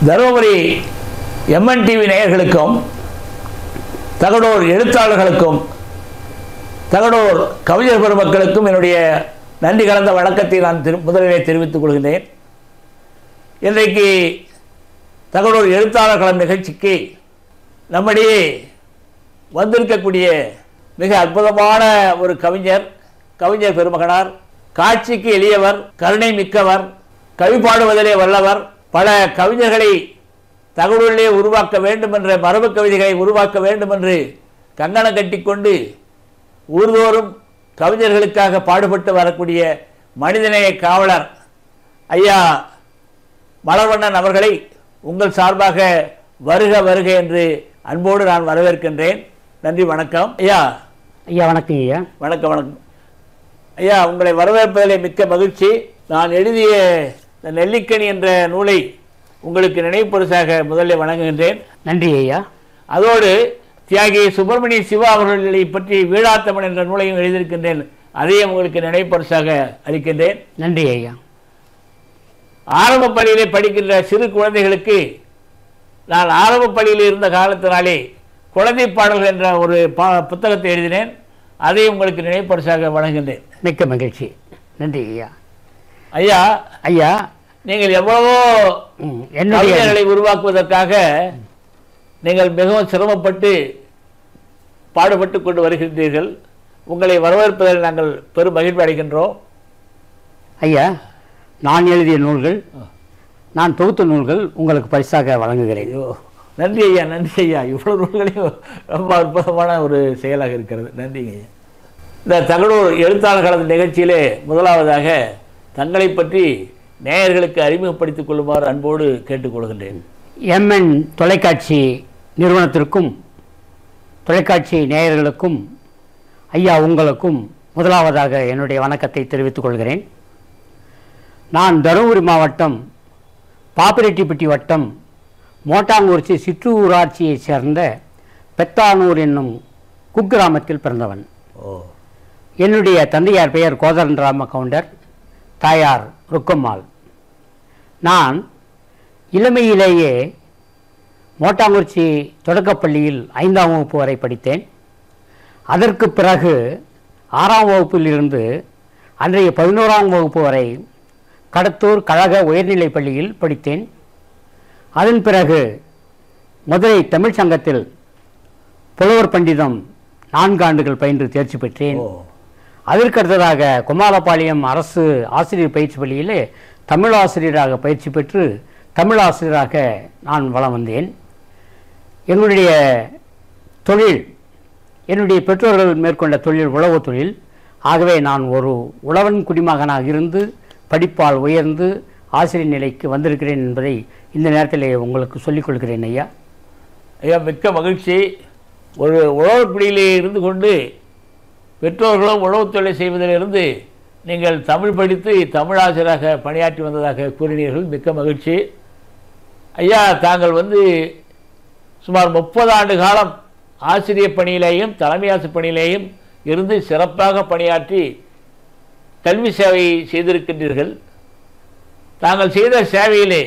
Dharmapuri MN TV நேயர்களுக்கும் தகடூர் எழுத்தாளர்களுக்கும் தகடூர் கவிஞர் பெருமக்களுக்கும் என்னுடைய நன்றி கலந்த வணக்கத்தை நான் திரு முதலிலே தெரிவித்துக் கொள்கிறேன் இன்றைக்கு தகடூர் எழுத்தாளர் களம் நிகழ்ச்சிக்கு நம்மிடையே வந்திருக்கக்கூடிய மிக அற்புதமான ஒரு கவிஞர் கவிஞர் பெருமகனார் காட்சிக்கு எளியவர் கருணை மிக்கவர் கவி பாடுவதிலே வல்லவர் பல கவிஞர்களை தகவலிலே உருவாக்க வேண்டும் என்ற மரபு கவிதைகளை உருவாக்க வேண்டும் என்று கங்கணம் கட்டிக்கொண்டு ஊர்தோறும் கவிஞர்களுக்காக பாடுபட்டு வரக்கூடிய மனிதநேய காவலர் ஐயா மலர்வண்ணன் அவர்களை உங்கள் சார்பாக வருக வருக என்று அன்போடு நான் வரவேற்கின்றேன் நன்றி வணக்கம் ஐயா ஐயா வணக்கம் ஐயா வணக்கம் வணக்கம் ஐயா உங்களை வரவேற்பதிலே மிக்க மகிழ்ச்சி நான் எழுதிய இந்த நெல்லிக்கனி என்ற நூலை உங்களுக்கு நினைவு பரிசாக முதலில் வணங்குகின்றேன் நன்றி ஐயா அதோடு தியாகி சுப்பிரமணிய சிவா அவர்களை பற்றி வீழாத்தமன் என்ற நூலையும் எழுதியிருக்கின்றேன் அதையும் உங்களுக்கு நினைவு பரிசாக அளிக்கின்றேன் நன்றி ஐயா ஆரம்ப பள்ளியிலே படிக்கின்ற சிறு குழந்தைகளுக்கு நான் ஆரம்ப பள்ளியில் இருந்த காலத்தினாலே குழந்தை பாடல்கள் என்ற ஒரு பா புத்தகத்தை எழுதினேன் அதையும் உங்களுக்கு நினைப்பரிசாக வழங்குகின்றேன் மிக்க மகிழ்ச்சி நன்றி ஐயா ஐயா ஐயா நீங்கள் எவ்வளவோ ம், என்னுடைய கவிஞர்களை உருவாக்குவதற்காக நீங்கள் மிகவும் சிரமப்பட்டு பாடுபட்டு கொண்டு வருகின்றீர்கள் உங்களை வரவேற்பதில் நாங்கள் பெரும் மகிழ்வு அடைகின்றோம் ஐயா நான் எழுதிய நூல்கள் நான் தொகுத்த நூல்கள் உங்களுக்கு பரிசாக வழங்குகிறேன் ஐயோ நன்றி ஐயா நன்றி ஐயா இவ்வளவு நூல்களையும் ரொம்ப அற்புதமான ஒரு செயலாக இருக்கிறது நன்றிங்க ஐயா இந்த தகடூர் எழுத்தாளர் கலந்த நிகழ்ச்சியிலே முதலாவதாக தங்களை பற்றி நேயர்களுக்கு அறிமுகப்படுத்திக் கொள்ளுமாறு அன்போடு கேட்டுக்கொள்கின்றேன் எம்என் தொலைக்காட்சி நிறுவனத்திற்கும் தொலைக்காட்சி நேயர்களுக்கும் ஐயா உங்களுக்கும் முதலாவதாக என்னுடைய வணக்கத்தை தெரிவித்துக் கொள்கிறேன் நான் தருமபுரி மாவட்டம் பாப்பிரெட்டிப்பட்டி வட்டம் மோட்டாங்கூர்ச்சி சிற்றூராட்சியைச் சேர்ந்த பெத்தானூர் என்னும் குக்கிராமத்தில் பிறந்தவன் ஓ என்னுடைய தந்தையார் பெயர் கோதரன்ராம கவுண்டர் தாயார் ருக்கம்மாள் நான் இளமையிலேயே மோட்டாங்குறிச்சி தொடக்கப்பள்ளியில் ஐந்தாம் வகுப்பு வரை படித்தேன் அதற்கு பிறகு ஆறாம் வகுப்பிலிருந்து அன்றைய பதினோராம் வகுப்பு வரை கடத்தூர் கழக உயர்நிலைப் பள்ளியில் படித்தேன் அதன் பிறகு மதுரை தமிழ்ச் சங்கத்தில் புலவர் பண்டிதம் நான்கு ஆண்டுகள் பயின்று தேர்ச்சி பெற்றேன் ஓ அதற்கு அடுத்ததாக குமாரபாளையம் அரசு ஆசிரியர் பயிற்சி பள்ளியிலே தமிழ் ஆசிரியராக பயிற்சி பெற்று தமிழ் ஆசிரியராக நான் வலம் வந்தேன் என்னுடைய தொழில் என்னுடைய பெற்றோர்கள் மேற்கொண்ட தொழில் உழவு தொழில் ஆகவே நான் ஒரு உழவன் குடிமகனாக இருந்து படிப்பால் உயர்ந்து ஆசிரியர் நிலைக்கு வந்திருக்கிறேன் என்பதை இந்த நேரத்தில் உங்களுக்கு சொல்லிக் கொள்கிறேன் ஐயா ஐயா மிக்க மகிழ்ச்சி ஒரு உழவர் பிடியிலே இருந்து கொண்டு பெற்றோர்களும் உழவுத் தொழிலை செய்வதிலிருந்து நீங்கள் தமிழ் படித்து தமிழாசிரியராக பணியாற்றி வந்ததாக கூறினீர்கள் மிக்க மகிழ்ச்சி ஐயா தாங்கள் வந்து சுமார் முப்பது ஆண்டு காலம் ஆசிரியர் பணியிலேயும் தலைமை ஆசிரியர் பணியிலேயும் இருந்து சிறப்பாக பணியாற்றி கல்வி சேவை செய்திருக்கின்றீர்கள் தாங்கள் செய்த சேவையிலே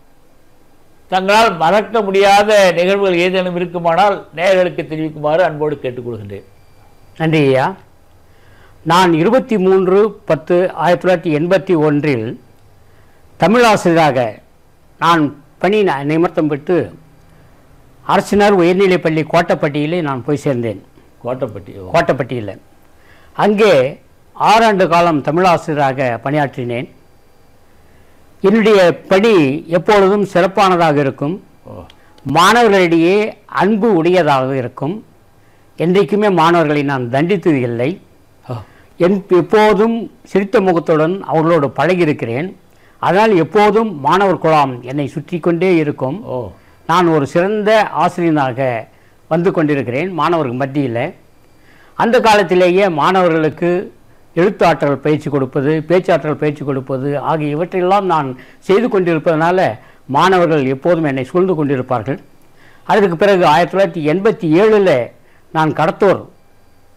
தங்களால் மறக்க முடியாத நிகழ்வுகள் ஏதேனும் இருக்குமானால் நேயர்களுக்கு தெரிவிக்குமாறு அன்போடு கேட்டுக்கொள்கின்றேன் நன்றி ஐயா நான் இருபத்தி மூன்று பத்து ஆயிரத்தி தொள்ளாயிரத்தி எண்பத்தி ஒன்றில் தமிழாசிரியராக நான் பணி ந- நிமித்தம் பெற்று அரசினர் உயர்நிலைப்பள்ளி கோட்டப்பட்டியிலே நான் போய் சேர்ந்தேன் கோட்டப்பட்டி ஓ. கோட்டப்பட்டியில் அங்கே ஆறாண்டு காலம் தமிழாசிரியராக பணியாற்றினேன் என்னுடைய பணி எப்பொழுதும் சிறப்பானதாக இருக்கும் ஓ மாணவர்களிடையே அன்பு உடையதாக இருக்கும் என்றைக்குமே மாணவர்களை நான் தண்டித்தது இல்லை ஓ. என் எப்போதும் சிரித்த முகத்துடன் அவர்களோடு பழகியிருக்கிறேன் அதனால் எப்போதும் மாணவர் குழாம் என்னை சுற்றி கொண்டே இருக்கும் ஓ நான் ஒரு சிறந்த ஆசிரியனாக வந்து கொண்டிருக்கிறேன் மாணவர்கள் மத்தியில் அந்த காலத்திலேயே மாணவர்களுக்கு எழுத்தாற்றல் பயிற்சி கொடுப்பது பேச்சாற்றல் பயிற்சி கொடுப்பது ஆகிய இவற்றையெல்லாம் நான் செய்து கொண்டிருப்பதனால மாணவர்கள் எப்போதும் என்னை சூழ்ந்து கொண்டிருப்பார்கள் அதற்கு பிறகு ஆயிரத்தி தொள்ளாயிரத்தி எண்பத்தி ஏழில் நான் கடத்தூர்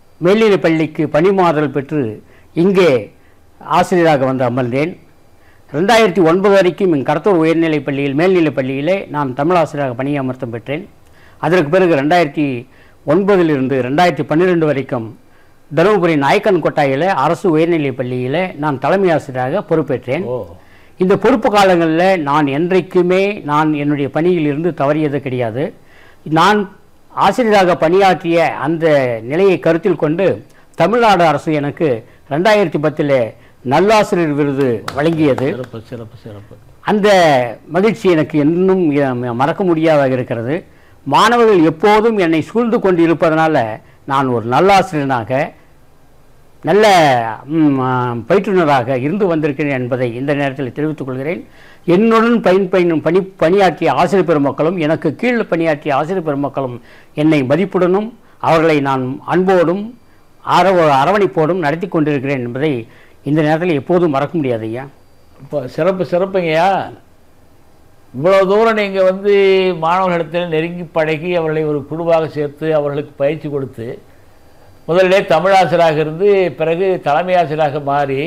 மேல்நிலைப் பள்ளிக்கு பணிமாறுதல் பெற்று இங்கே ஆசிரியராக வந்து அமர்ந்தேன் ரெண்டாயிரத்தி ஒன்பது வரைக்கும் என் கடத்தூர் உயர்நிலைப் பள்ளியில் மேல்நிலைப் பள்ளியிலே நான் தமிழாசிரியராக பணியமர்த்தம் பெற்றேன் அதற்கு பிறகு ரெண்டாயிரத்தி ஒன்பதிலிருந்து ரெண்டாயிரத்தி பன்னிரெண்டு வரைக்கும் தருமபுரி நாயக்கன் கொட்டாயில அரசு உயர்நிலைப் பள்ளியில் நான் தலைமை ஆசிரியராக பொறுப்பேற்றேன் ஓ இந்த பொறுப்பு காலங்களில் நான் என்றைக்குமே நான் என்னுடைய பணியில் இருந்து தவறியது கிடையாது நான் ஆசிரியராக பணியாற்றிய அந்த நிலையை கருத்தில் கொண்டு தமிழ்நாடு அரசு எனக்கு ரெண்டாயிரத்தி பத்தில் நல்லாசிரியர் விருது வழங்கியது சிறப்பு சிறப்பு சிறப்பு அந்த மகிழ்ச்சி எனக்கு இன்னும் இ- மறக்க முடியாதாக இருக்கிறது மாணவர்கள் எப்போதும் என்னை சூழ்ந்து கொண்டு இருப்பதனால நான் ஒரு நல்லாசிரியனாக நல்ல ம், ஆ, பயிற்றுனராக இருந்து வந்திருக்கிறேன் என்பதை இந்த நேரத்தில் தெரிவித்துக் கொள்கிறேன் என்னுடன் பயன் பயன் பணி பணியாற்றிய ஆசிரியர் பெருமக்களும் எனக்கு கீழ் பணியாற்றிய ஆசிரியர் பெருமக்களும் என்னை மதிப்புடனும் அவர்களை நான் அன்போடும் அரவ அரவணைப்போடும் நடத்தி கொண்டிருக்கிறேன் என்பதை இந்த நேரத்தில் எப்போதும் மறக்க முடியாது ஐயா இப்போ சிறப்பு சிறப்புங்கய்யா இவ்வளோ தூரம் நீங்கள் வந்து மாணவர்களிடத்தில் நெருங்கி பழகி அவர்களை ஒரு குழுவாக சேர்த்து அவர்களுக்கு பயிற்சி கொடுத்து முதலிலே தமிழாசிரியராக இருந்து பிறகு தலைமை ஆசிரியராக மாறி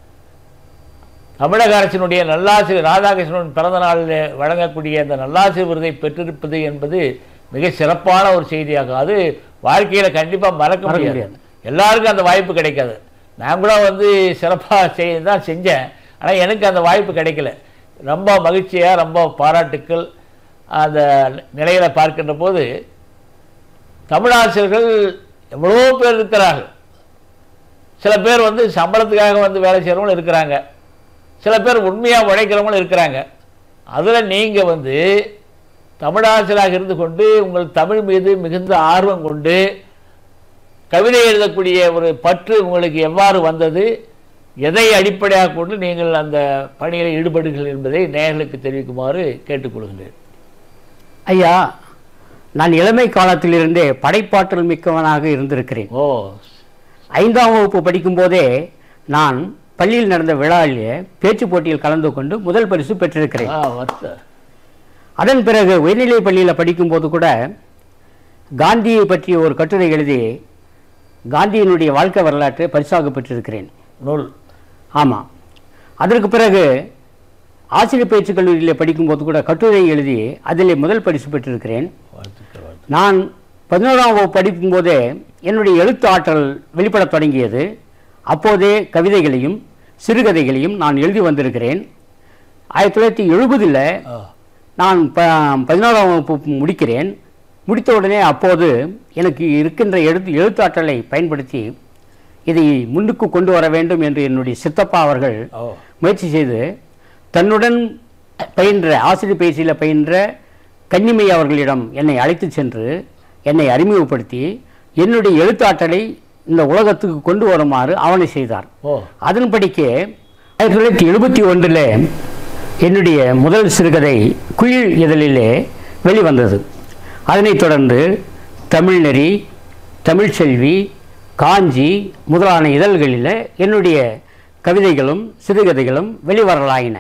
தமிழக அரசினுடைய நல்லாசிரியர் ராதாகிருஷ்ணன் பிறந்த நாளில் வழங்கக்கூடிய அந்த நல்லாசிரியர் விருதை பெற்றிருப்பது என்பது மிக சிறப்பான ஒரு செய்தியாகும் அது வாழ்க்கையில் கண்டிப்பாக மறக்க மறக்க முடியாது முடியாது. எல்லாருக்கும் அந்த வாய்ப்பு கிடைக்காது நான் கூட வந்து சிறப்பாக செய் தான் செஞ்சேன் ஆனால் எனக்கு அந்த வாய்ப்பு கிடைக்கல ரொம்ப மகிழ்ச்சியாக ரொம்ப பாராட்டுக்கள் அந்த நிலையில் பார்க்கின்ற போது தமிழாசிரியர்கள் எவ்வளோ பேர் இருக்கிறார்கள் சில பேர் வந்து சம்பளத்துக்காக வந்து வேலை செய்கிறவங்களும் இருக்கிறாங்க சில பேர் உண்மையாக உழைக்கிறவங்களும் இருக்கிறாங்க அதில் நீங்கள் வந்து தமிழாசிரியராக இருந்து கொண்டு உங்கள் தமிழ் மீது மிகுந்த ஆர்வம் கொண்டு கவிதை எழுதக்கூடிய ஒரு பற்று உங்களுக்கு எவ்வாறு வந்தது எதை அடிப்படையாக கொண்டு நீங்கள் அந்த பணியில் ஈடுபடுகிறீர்கள் என்பதை நேயர்களுக்கு தெரிவிக்குமாறு கேட்டுக்கொள்கின்றேன் ஐயா நான் இளமை காலத்திலிருந்தே படைப்பாற்றல் மிக்கவனாக இருந்திருக்கிறேன் ஓ ஐந்தாம் வகுப்பு படிக்கும்போதே நான் பள்ளியில் நடந்த விழாவிலே பேச்சு போட்டியில் கலந்து கொண்டு முதல் பரிசு பெற்றிருக்கிறேன் ஆ வத்த அதன் பிறகு உயர்நிலை பள்ளியில் படிக்கும்போது கூட காந்தியை பற்றிய ஒரு கட்டுரை எழுதி காந்தியினுடைய வாழ்க்கை வரலாற்றை பரிசாக பெற்றிருக்கிறேன் நூல் ஆமாம் அதற்கு பிறகு ஆசிரியர் பயிற்சி கல்லூரியில் படிக்கும்போது கூட கட்டுரை எழுதி அதில் முதல் பரிசு பெற்றிருக்கிறேன் வாழ்த்துக்கள் வாழ்த்து நான் பதினோராம் வகுப்பு படிக்கும்போதே என்னுடைய எழுத்து ஆற்றல் வெளிப்படத் தொடங்கியது அப்போதே கவிதைகளையும் சிறுகதைகளையும் நான் எழுதி வந்திருக்கிறேன் ஆயிரத்தி தொள்ளாயிரத்தி எழுபதில் ஆ நான் ப பதினோராம் வகுப்பு முடிக்கிறேன் முடித்த உடனே அப்போது எனக்கு இருக்கின்ற எழுத்து எழுத்தாற்றலை பயன்படுத்தி இதை முன்னுக்கு கொண்டு வர வேண்டும் என்று என்னுடைய சித்தப்பா அவர்கள் ஓ முயற்சி செய்து தன்னுடன் பயின்ற ஆசிரியர் பயிற்சியில் பயின்ற கன்னிமை அவர்களிடம் என்னை அழைத்து சென்று என்னை அறிமுகப்படுத்தி என்னுடைய எழுத்தாற்றலை இந்த உலகத்துக்கு கொண்டு வருமாறு ஆவணை செய்தார் ஓ அதன்படிக்கு ஆயிரத்தி தொள்ளாயிரத்தி எழுபத்தி ஒன்றில் என்னுடைய முதல் சிறுகதை குயில் இதழிலே வெளிவந்தது அதனைத் தொடர்ந்து தமிழ்நெறி தமிழ்ச்செல்வி காஞ்சி முதலான இதழ்களில் என்னுடைய கவிதைகளும் சிறுகதைகளும் வெளிவரலாயின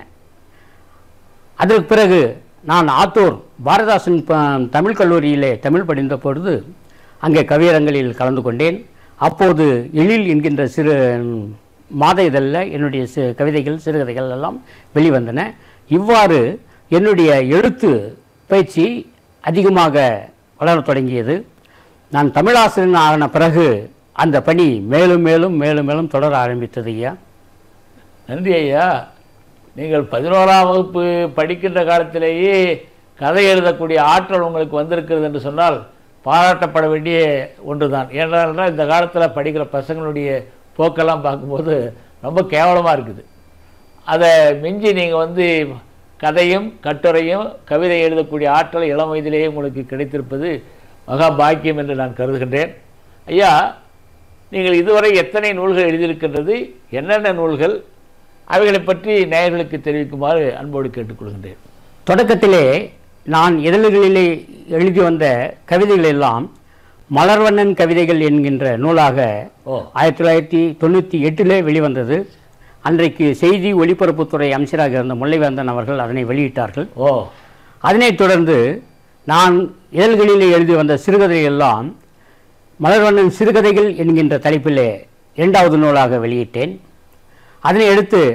அதற்கு பிறகு நான் ஆத்தூர் பாரதாசன் ப- தமிழ் கல்லூரியிலே தமிழ் படித்த பொழுது அங்கே கவியரங்களில் கலந்து கொண்டேன் அப்போது எழில் என்கின்ற சிறு மாத இதழில் என்னுடைய சி கவிதைகள் சிறுகதைகள் எல்லாம் வெளிவந்தன இவ்வாறு என்னுடைய எழுத்து பயிற்சி அதிகமாக வளரத் தொடங்கியது நான் தமிழாசிரியன் ஆன பிறகு அந்த பணி மேலும் மேலும் மேலும் மேலும் தொடர ஆரம்பித்தது ஐயா நன்றி ஐயா நீங்கள் பதினோராம் வகுப்பு படிக்கின்ற காலத்திலேயே கதை எழுதக்கூடிய ஆற்றல் உங்களுக்கு வந்திருக்கிறது என்று சொன்னால் பாராட்டப்பட வேண்டிய ஒன்று தான் ஏனென்றால் இந்த காலத்தில் படிக்கிற பசங்களுடைய போக்கெல்லாம் பார்க்கும்போது ரொம்ப கேவலமாக இருக்குது அதை மிஞ்சி நீங்கள் வந்து கதையும் கட்டுரையும் கவிதை எழுதக்கூடிய ஆற்றல் இளம் வயதிலேயே உங்களுக்கு கிடைத்திருப்பது மகா பாக்கியம் என்று நான் கருதுகின்றேன் ஐயா நீங்கள் இதுவரை எத்தனை நூல்கள் எழுதியிருக்கின்றது என்னென்ன நூல்கள் அவைகளை பற்றி நேயர்களுக்கு தெரிவிக்குமாறு அன்போடு கேட்டுக்கொள்கின்றேன் தொடக்கத்திலே நான் இதழ்களிலே எழுதி வந்த கவிதைகள் எல்லாம் மலர்வண்ணன் கவிதைகள் என்கின்ற நூலாக ஓ ஆயிரத்தி தொள்ளாயிரத்தி தொண்ணூற்றி எட்டிலே வெளிவந்தது அன்றைக்கு செய்தி ஒலிபரப்புத்துறை அமைச்சராக இருந்த முல்லைவேந்தன் அவர்கள் அதனை வெளியிட்டார்கள் ஓ அதனைத் தொடர்ந்து நான் இதழ்களிலே எழுதி வந்த சிறுகதை எல்லாம் மலர்வண்ணன் சிறுகதைகள் என்கின்ற தலைப்பிலே இரண்டாவது நூலாக வெளியிட்டேன் அதனை அடுத்து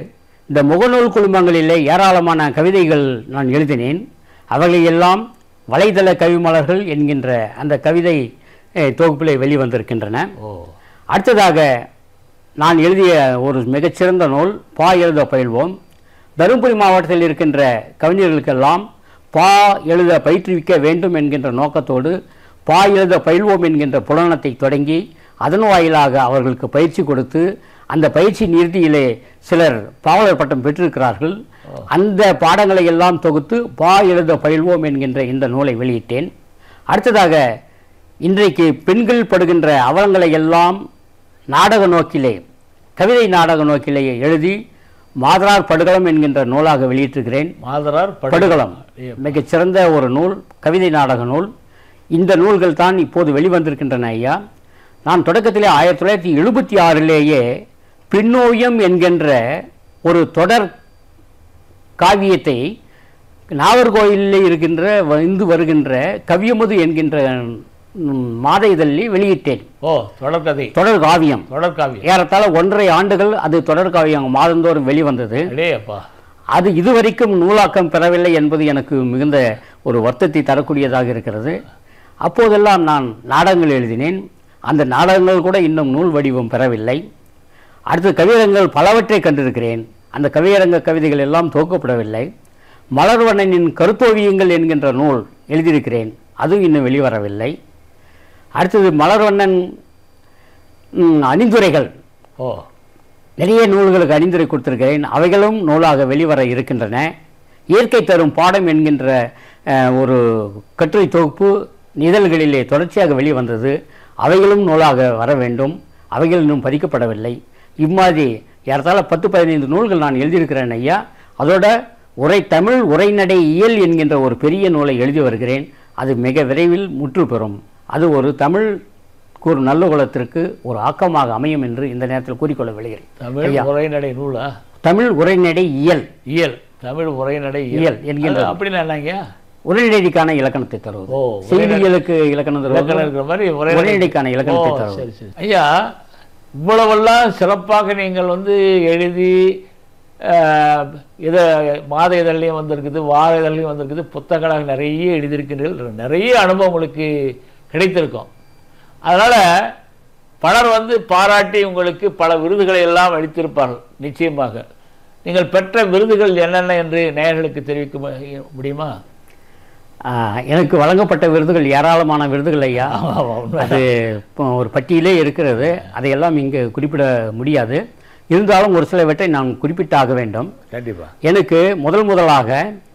இந்த முகநூல் குழுமங்களிலே ஏராளமான கவிதைகள் நான் எழுதினேன் அவைகளெல்லாம் வலைதள கவிமலர்கள் என்கின்ற அந்த கவிதை அஹ், தொகுப்பிலே வெளிவந்திருக்கின்றன ஓ அடுத்ததாக நான் எழுதிய ஒரு மிகச்சிறந்த நூல் பா எழுத பயில்வோம் தருமபுரி மாவட்டத்தில் இருக்கின்ற கவிஞர்களுக்கெல்லாம் பா எழுத பயிற்றுவிக்க வேண்டும் என்கின்ற நோக்கத்தோடு பா எழுத பயில்வோம் என்கின்ற புலனத்தை தொடங்கி அதன் வாயிலாக அவர்களுக்கு பயிற்சி கொடுத்து அந்த பயிற்சி இறுதியிலே சிலர் பாவலர் பட்டம் பெற்றிருக்கிறார்கள் அந்த பாடங்களை எல்லாம் தொகுத்து பா எழுத பயில்வோம் என்கின்ற இந்த நூலை வெளியிட்டேன் அடுத்ததாக இன்றைக்கு பெண்கள் படுகின்ற அவலங்களை எல்லாம் நாடக நோக்கிலே கவிதை நாடக நோக்கிலே எழுதி மாதரார் படுகளம் என்கின்ற நூலாக வெளியிட்டிருக்கிறேன் மாதரார் படுகளம் மிகச் சிறந்த ஒரு நூல் கவிதை நாடக நூல் இந்த நூல்கள் தான் இப்போது வெளிவந்திருக்கின்றன ஐயா நான் தொடக்கத்திலே ஆயிரத்தி தொள்ளாயிரத்தி எழுபத்தி ஆறிலேயே பின்னோயம் என்கின்ற ஒரு தொடர் காவியத்தை நாகர்கோயிலில் இருக்கின்ற வந்து வருகின்ற கவியமுது என்கின்ற ம், மாத இதழில் வெளியிட்டேன் ஓ தொடர்கதை தொடர் காவியம் தொடர்காவியம் ஏறத்தாழ ஒன்றரை ஆண்டுகள் அது தொடர் காவியம் மாதந்தோறும் வெளிவந்தது அடே அப்பா அது இதுவரைக்கும் நூலாக்கம் பெறவில்லை என்பது எனக்கு மிகுந்த ஒரு வருத்தத்தை தரக்கூடியதாக இருக்கிறது அப்போதெல்லாம் நான் நாடகங்கள் எழுதினேன் அந்த நாடகங்கள் கூட இன்னும் நூல் வடிவம் பெறவில்லை அடுத்து கவியரங்கள் பலவற்றை கண்டிருக்கிறேன் அந்த கவியரங்க கவிதைகள் எல்லாம் துவக்கப்படவில்லை மலர்வண்ணனின் கருத்தோவியங்கள் என்கின்ற நூல் எழுதியிருக்கிறேன் அதுவும் இன்னும் வெளிவரவில்லை அடுத்தது மலர்வண்ணன் ம், அணிந்துரைகள் ஓ நிறைய நூல்களுக்கு அணிந்துரை கொடுத்திருக்கிறேன் அவைகளும் நூலாக வெளிவர இருக்கின்றன இயற்கை தரும் பாடம் என்கின்ற அஹ், ஒரு கட்டுரை தொகுப்பு இதழ்களிலே தொடர்ச்சியாக வெளிவந்தது அவைகளும் நூலாக வர வேண்டும் அவைகள் இன்னும் பதிக்கப்படவில்லை இம்மாதிரி ஏறத்தாழ பத்து பதினைந்து நூல்கள் நான் எழுதியிருக்கிறேன் ஐயா அதோட உரை தமிழ் உரைநடை இயல் என்கின்ற ஒரு பெரிய நூலை எழுதி வருகிறேன் அது மிக விரைவில் முற்று பெறும் அது ஒரு தமிழ் ஒரு நல்ல குலத்திற்கு ஒரு ஆக்கமாக அமையும் என்று இந்த நேரத்தில் கூறிக்கொள்ள விளைகிறேன் தமிழ் ஐயா. உரைநடை நூலா தமிழ் உரைநடை இயல் இயல் தமிழ் உரைநடை இயல் என்கின்ற- அது அப்படின்னா என்னங்க உரைநடைக்கான இலக்கணத்தை தருவது ஓ, செய்திகளுக்கு இலக்கணம் இலக்கணம் தருவது இருக்கிற மாதிரி உரைநடை உரைநடைக்கான இலக்கணத்தை ஓ, தருவது சரி சரி ஐயா இவ்வளவெல்லாம் சிறப்பாக நீங்கள் வந்து எழுதி ஆஹ், இதை மாத இதழ்லையும் வந்திருக்குது வார இதழ்லையும் வந்திருக்குது புத்தகங்களாக நிறைய எழுதியிருக்கின்றீர்கள் நிறைய அனுபவம் உங்களுக்கு கிடைத்திருக்கும் அதனால் பலர் வந்து பாராட்டி உங்களுக்கு பல விருதுகளை எல்லாம் அளித்திருப்பார்கள் நிச்சயமாக நீங்கள் பெற்ற விருதுகள் என்னென்ன என்று நேயர்களுக்கு தெரிவிக்க மு- முடியுமா ஆ, எனக்கு வழங்கப்பட்ட விருதுகள் ஏராளமான விருதுகள் ஐயா ஆமா, ஆமா, உண்மை. அது இப்போ ஒரு பட்டியலே இருக்கிறது அதையெல்லாம் இங்கு குறிப்பிட முடியாது இருந்தாலும் ஒரு சிலவற்றை நான் குறிப்பிட்டாக வேண்டும் கண்டிப்பா எனக்கு முதல் முதலாக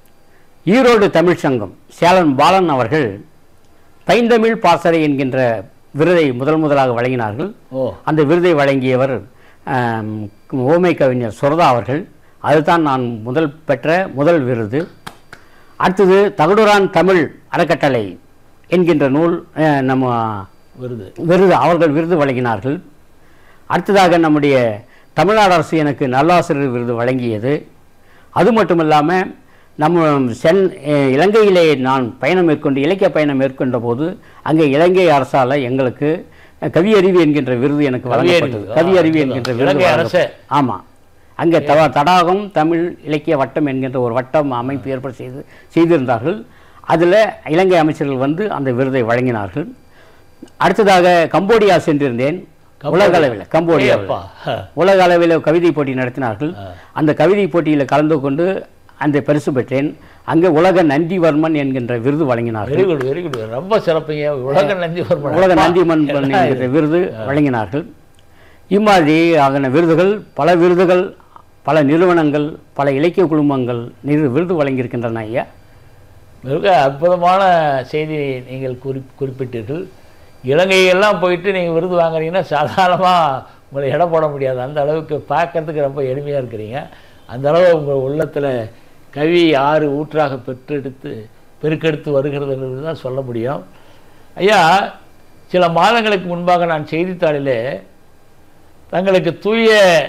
ஈரோடு தமிழ்ச் சங்கம் சேலன் பாலன் அவர்கள் பைந்தமிழ் பாசறை என்கின்ற விருதை முதல் முதலாக வழங்கினார்கள் ஓ அந்த விருதை வழங்கியவர் ஆம், ஓமை கவிஞர் சுரதா அவர்கள் அதுதான் நான் முதல் பெற்ற முதல் விருது அடுத்தது தகடுரான் தமிழ் அறக்கட்டளை என்கின்ற நூல் அஹ், நம்ம விருது விருது அவர்கள் விருது வழங்கினார்கள் அடுத்ததாக நம்முடைய தமிழ்நாடு அரசு எனக்கு நல்லாசிரியர் விருது வழங்கியது அது மட்டும் இல்லாமல் நம்ம சென் அஹ், இலங்கையிலே நான் பயணம் மேற்கொண்டு இலக்கிய பயணம் மேற்கொண்ட போது அங்கே இலங்கை அரசால் எங்களுக்கு அஹ், கவியறிவு என்கின்ற விருது எனக்கு கவியறிவு. வழங்கப்பட்டது ஆ, கவியறிவு அற்புதம். என்கின்ற விருது இலங்கை அரசு. வழங்கப்பட்டது. ஆமாம் அங்கே தவ தடாகம் தமிழ் இலக்கிய வட்டம் என்கின்ற ஒரு வட்டம் அமைப்பு ஏற்பாடு செய்து செய்திருந்தார்கள் அதில் இலங்கை அமைச்சர்கள் வந்து அந்த விருதை வழங்கினார்கள் அடுத்ததாக கம்போடியா சென்றிருந்தேன் உலக அளவில் கம்போடியா ஏப்பா. ஹ. உலக அளவில் கவிதை போட்டி நடத்தினார்கள் அந்த கவிதை போட்டியில் கலந்து கொண்டு அந்த பரிசு பெற்றேன் அங்கே உலக நந்திவர்மன் என்கின்ற விருது வழங்கினார்கள் வெரி குட் வெரி குட் ரொம்ப சிறப்புங்க உலக நந்தி வர்மன். உலக நந்திமன் என்கிற விருது வழங்கினார்கள் இம்மாதிரி ஆகின விருதுகள் பல விருதுகள் பல நிறுவனங்கள் பல இலக்கிய குழுமங்கள் நிறு விருது வழங்கியிருக்கின்றன ஐயா மிக அற்புதமான செய்தி நீங்கள் குறி குறிப்பிட்டீர்கள் இலங்கையெல்லாம் போயிட்டு நீங்கள் விருது வாங்குறீங்கன்னா சாதாரணமாக உங்களை இடம் போட முடியாது அந்த அளவுக்கு பார்க்கறதுக்கு ரொம்ப எளிமையாக இருக்கிறீங்க அந்த அளவு உங்கள் உள்ளத்தில் கவி ஆறு ஊற்றாக பெற்றெடுத்து பெருக்கெடுத்து வருகிறது தான் சொல்ல முடியும் ஐயா சில மாதங்களுக்கு முன்பாக நான் செய்தித்தாளிலே தங்களுக்கு தூய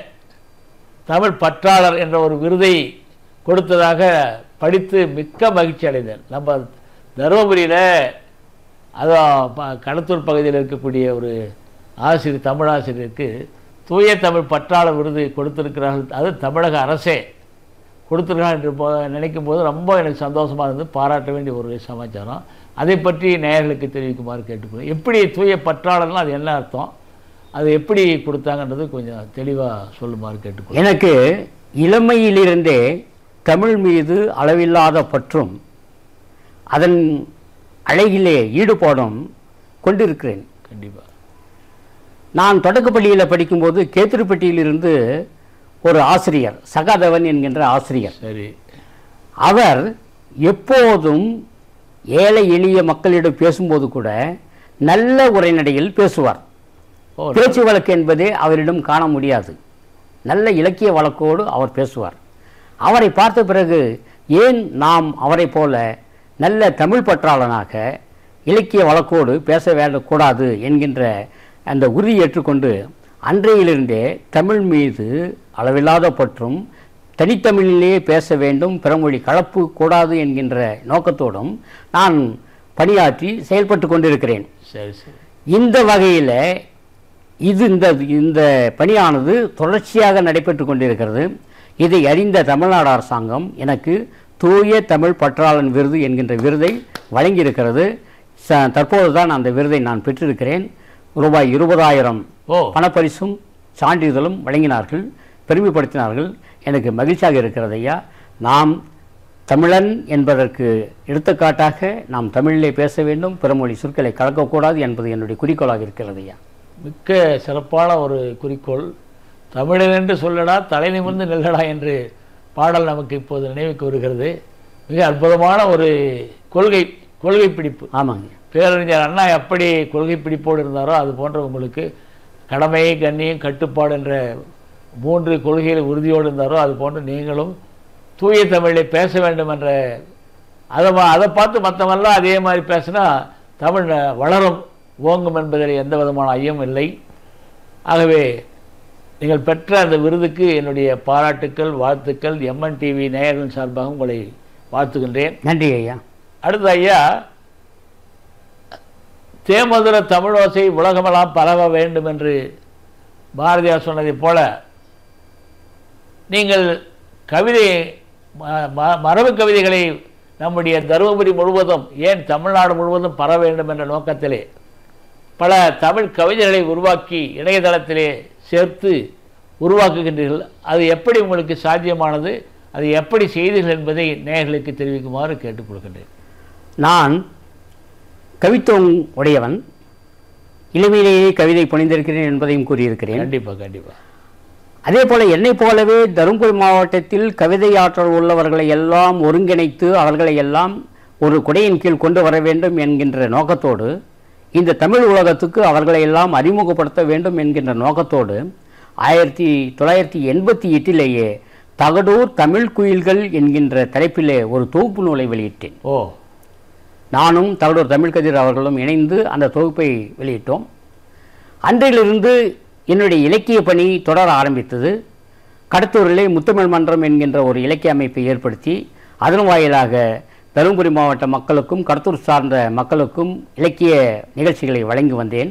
தமிழ் பற்றாளர் என்ற ஒரு விருதை கொடுத்ததாக படித்து மிக்க மகிழ்ச்சி அடைந்தேன் நம்ம தருமபுரியில் அதான் ப- கடத்தூர் பகுதியில் இருக்கக்கூடிய ஒரு ஆசிரியர் தமிழாசிரியருக்கு தூய தமிழ் பற்றாளர் விருது கொடுத்திருக்கிறார்கள் அது தமிழக அரசே கொடுத்துருக்காங்க என்று போ நினைக்கும் போது ரொம்ப எனக்கு சந்தோஷமாக இருந்து பாராட்ட வேண்டிய ஒரு சமாச்சாரம் அதை பற்றி நேயர்களுக்கு தெரிவிக்குமாறு கேட்டுக்கொள்கிறேன் எப்படி தூய பற்றாளர்னா அது என்ன அர்த்தம் அது எப்படி கொடுத்தாங்கன்றது கொஞ்சம் தெளிவாக சொல்லுமாறு கேட்டுக்கொள்கிறேன் எனக்கு இளமையிலிருந்தே தமிழ் மீது அளவில்லாத பற்றும் அதன் அழகிலே ஈடுபாடும் கொண்டிருக்கிறேன் கண்டிப்பாக நான் தொடக்கப்பள்ளியில் படிக்கும்போது கேத்திருப்பட்டியிலிருந்து ஒரு ஆசிரியர் சகாதவன் என்கின்ற ஆசிரியர் சரி அவர் எப்போதும் ஏழை எளிய மக்களிடம் பேசும்போது கூட நல்ல உரைநடையில் பேசுவார் ஓ பேச்சு வழக்கு என்பதே அவரிடம் காண முடியாது நல்ல இலக்கிய வழக்கோடு அவர் பேசுவார் அவரை பார்த்த பிறகு ஏன் நாம் அவரைப் போல நல்ல தமிழ் பற்றாளனாக இலக்கிய வழக்கோடு பேச வேண்டக்கூடாது என்கின்ற அந்த உறுதி ஏற்றுக்கொண்டு அன்றையிலிருந்தே தமிழ் மீது அளவில்லாத பற்றும் தனித்தமிழிலேயே பேச வேண்டும் பிறமொழி கலப்பு கூடாது என்கின்ற நோக்கத்தோடும் நான் பணியாற்றி செயல்பட்டு கொண்டிருக்கிறேன் சரி சரி இந்த வகையில் இது இந்த இந்த பணியானது தொடர்ச்சியாக நடைபெற்று கொண்டிருக்கிறது இதை அறிந்த தமிழ்நாடு அரசாங்கம் எனக்கு தூய தமிழ் பற்றாளன் விருது என்கின்ற விருதை வழங்கியிருக்கிறது ச தற்போது தான் அந்த விருதை நான் பெற்றிருக்கிறேன் ரூபாய் இருபதாயிரம் ஓ பணப்பரிசும் சான்றிதழும் வழங்கினார்கள் பெருமைப்படுத்தினார்கள் எனக்கு மகிழ்ச்சியாக இருக்கிறது ஐயா நாம் தமிழன் என்பதற்கு எடுத்துக்காட்டாக நாம் தமிழிலே பேச வேண்டும் பிறமொழி சொற்களை கலக்கக்கூடாது என்பது என்னுடைய குறிக்கோளாக இருக்கிறது ஐயா மிக்க சிறப்பான ஒரு குறிக்கோள் தமிழன் என்று சொல்லடா தலை நிமிர்ந்து நெல்லடா என்று பாடல் நமக்கு இப்போது நினைவுக்கு வருகிறது மிக அற்புதமான ஒரு கொள்கை கொள்கை பிடிப்பு ஆமாங்க பேரறிஞர் அண்ணா எப்படி கொள்கை பிடிப்போடு இருந்தாரோ அது போன்ற உங்களுக்கு கடமை கண்ணியம் கட்டுப்பாடு என்ற மூன்று கொள்கையில் உறுதியோடு இருந்தாரோ அது போன்று நீங்களும் தூய தமிழில் பேச வேண்டும் என்ற அதை ம- அதை பார்த்து மற்றவெல்லாம் அதே மாதிரி பேசினா தமிழ் ந- வளரும் ஓங்கும் என்பதில் எந்த விதமான ஐயம் இல்லை ஆகவே நீங்கள் பெற்ற அந்த விருதுக்கு என்னுடைய பாராட்டுக்கள் வாழ்த்துக்கள் எம்என் டிவி நேயர்கள் சார்பாக உங்களை வாழ்த்துகின்றேன் நன்றி ஐயா அடுத்து ஐயா தேமதுர தமிழோசை உலகமெல்லாம் பரவ வேண்டும் என்று பாரதியார் சொன்னதைப் போல நீங்கள் கவிதை ம- ம- மரபு கவிதைகளை நம்முடைய தருமபுரி முழுவதும் ஏன் தமிழ்நாடு முழுவதும் பரவ வேண்டும் என்ற நோக்கத்திலே பல தமிழ் கவிதைகளை உருவாக்கி இணையதளத்திலே சேர்த்து உருவாக்குகின்றீர்கள் அது எப்படி உங்களுக்கு சாத்தியமானது அது எப்படி செய்தீர்கள் என்பதை நேயர்களுக்கு தெரிவிக்குமாறு கேட்டுக்கொள்கின்றேன் நான் கவித்துவம் உடையவன் இளமையிலேயே கவிதை புனிந்திருக்கிறேன் என்பதையும் கூறியிருக்கிறேன் கண்டிப்பா கண்டிப்பா அதே போல என்னைப் போலவே தருமபுரி மாவட்டத்தில் கவிதை ஆற்றல் உள்ளவர்களை எல்லாம் ஒருங்கிணைத்து அவர்களை எல்லாம் ஒரு குடையின் கீழ் கொண்டு வர வேண்டும் என்கின்ற நோக்கத்தோடு இந்த தமிழ் உலகத்துக்கு அவர்களை எல்லாம் அறிமுகப்படுத்த வேண்டும் என்கின்ற நோக்கத்தோடு ஆயிரத்தி தொள்ளாயிரத்தி எண்பத்தி எட்டிலேயே தகடூர் தமிழ் குயில்கள் என்கின்ற தலைப்பிலே ஒரு தொகுப்பு நூலை வெளியிட்டேன் ஓ நானும் தகடூர் தமிழ் கதிர் அவர்களும் இணைந்து அந்த தொகுப்பை வெளியிட்டோம் அன்றிலிருந்து என்னுடைய இலக்கிய பணி தொடர ஆரம்பித்தது கடத்தூரிலே முத்தமிழ் மன்றம் என்கின்ற ஒரு இலக்கிய அமைப்பை ஏற்படுத்தி அதன் வாயிலாக தருமபுரி மாவட்ட மக்களுக்கும் கடத்தூர் சார்ந்த மக்களுக்கும் இலக்கிய நிகழ்ச்சிகளை வழங்கி வந்தேன்